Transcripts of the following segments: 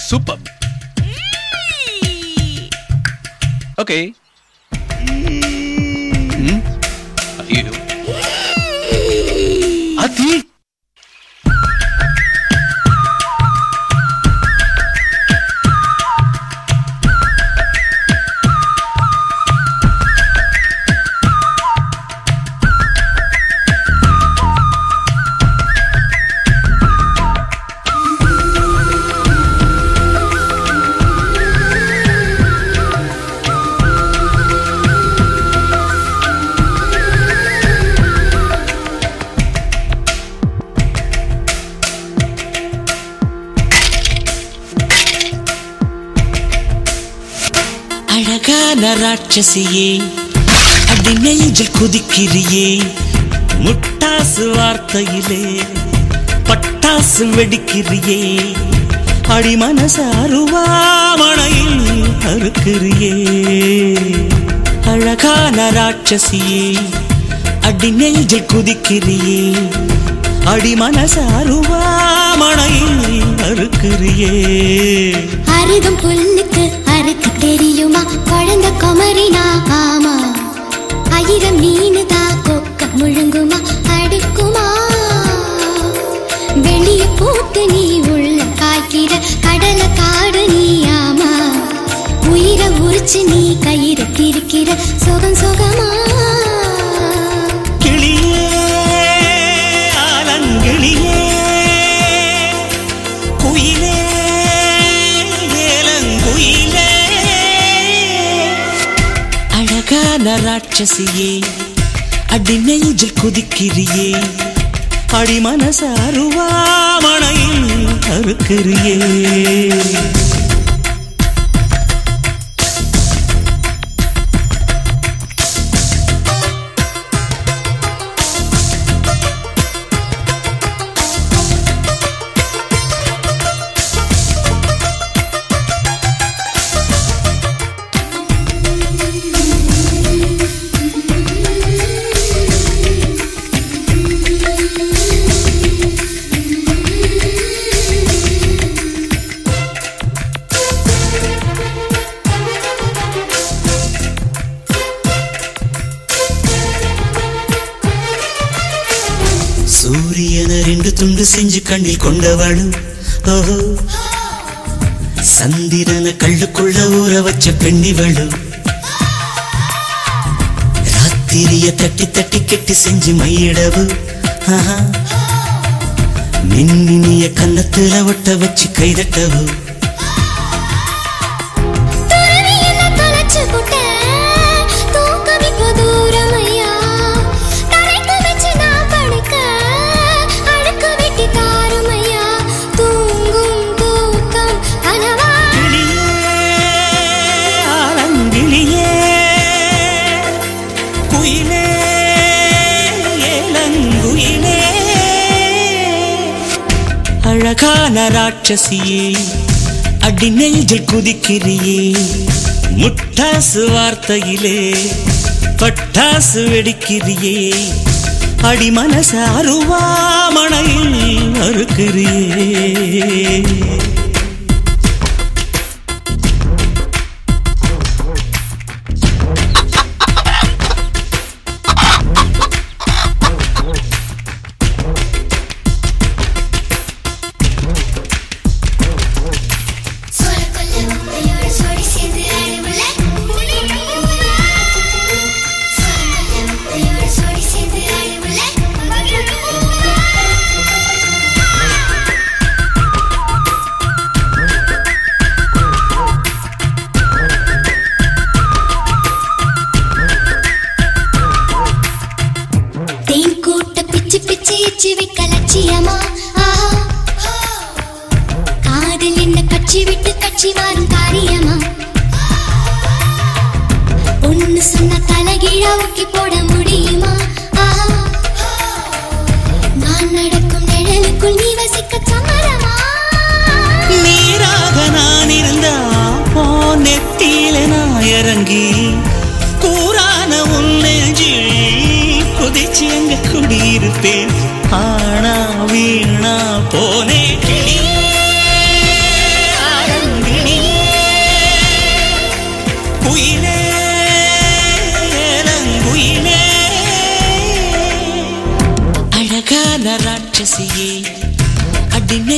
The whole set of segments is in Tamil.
சூப்பர் ஓகே ஐயோ அத்தி அழகான ராட்சசியே அடி நெஞ்சில் குதிக்கிறியே முட்டாசு வார்த்தையிலே பட்டாசு வெடிக்கிறியே அடி மனச அருவாமணையில் அறுக்கிறியே அழகான ராட்சசியே அடி நெஞ்சில் குதிக்கிறியே அடி மனச அருவாமணையில் அறுக்கிறியே அருகும் புல்லுக்கு அறுக்க தெரியுமா குழந்தை குமரினா ஆமா ஆயிரம் மீனுதா கொக்க முழுங்குமா அடுக்குமா வெளிய பூத்து நீ உள்ள காய்க்கிற கடல காடு நீ ஆமா உயிரை உரிச்சு நீ கயிறு திரிக்கிற சுகம் சுகமா கிளியே ஆலங்கிளியே குயிலே ஏலங்குயிலே அழகான ராட்சசியே அடி நெஞ்சில் குதிக்கிறியே அடி மனச அருவாமணையில் அறுக்கிறியே சூரியனை ரெண்டு துண்டு செஞ்சு கண்ணில் கொண்டவளும் ஓஹோ சந்திரனை கள்ளுக்குள்ள ஊற வச்ச பெண்ணிவளும் ராத்திரிய தட்டி தட்டி கெட்டி செஞ்சு மையிடவு ஆஹா. மின்மினிய கன்னத்துல ஒட்ட வச்சு கைதட்டவு துறவி என்ன தொலைச்சு புட்ட, தூக்கம் இப்போ தூரமையா. தரைக்கு வச்சு நான் படுக்க, அழுக்கு வெட்டி தாருமையா. தூங்கும் தூக்கம் கனவா? கிளியே, ஆலங்கிளியே, குயிலே, ஏலங்குயிலே. அழகான ராட்சசியே அடி நெஞ்சில் குதிக்கிறியே முட்டாசு வார்த்தையிலே பட்டாசு வெடிக்கிறியே அடி மனச அருவாமணையில் அறுக்கிறியே சோளக்கொல்ல உப்பையோட சோடி சேர்ந்து ஆடுமுல்ல. சோளக்கொல்ல உப்பையோட சோடி சேர்ந்து ஆடுமுல்ல. தேன் கூட்ட பிச்சு பிச்சு எச்சு வைக்க லட்சியமா ஆஹா. காதல் என்ன கட்சி விட்டு கட்சி மாறும் காரியமா ஒன்னு சொன்ன தலைகீழா ஊக்கி போட முடியுமா ஆஹா. நான் நடக்கும் நிழலுக்குள் நீ வசிக்க சம்மரமா நீராக நான் இருந்தா ஓ நெத்தியில நான் இறங்கி கூறான உன் நெஞ்சில் குதிச்சு அங்க குடியிருப்பேன் ஆனா வீணா போனே கிளியே,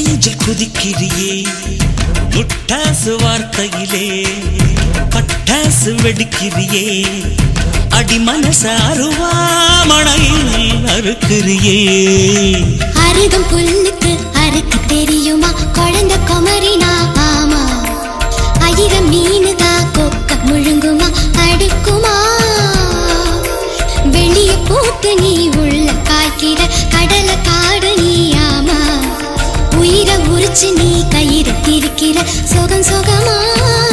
நெஞ்சில் குதிக்கிறியே முட்டாசு வார்த்தையிலே பட்டாசு வெடிக்கிறியே அடி மனச அருவாமணையில் அறுக்கிறியே அருகம் புல்லுக்கு அறுக்க தெரியுமா குழந்தை குமரினா ஆமா ஆயிரம் மீனுதா கொக்க முழுங்குமா அடுக்குமா வெளிய போட்டு நீ உள்ள காய்க்கிற கடலை காடு நீ ஆமா உயிரை உரிச்சு நீ கயிறு திரிக்கிற சுகம் சுகமா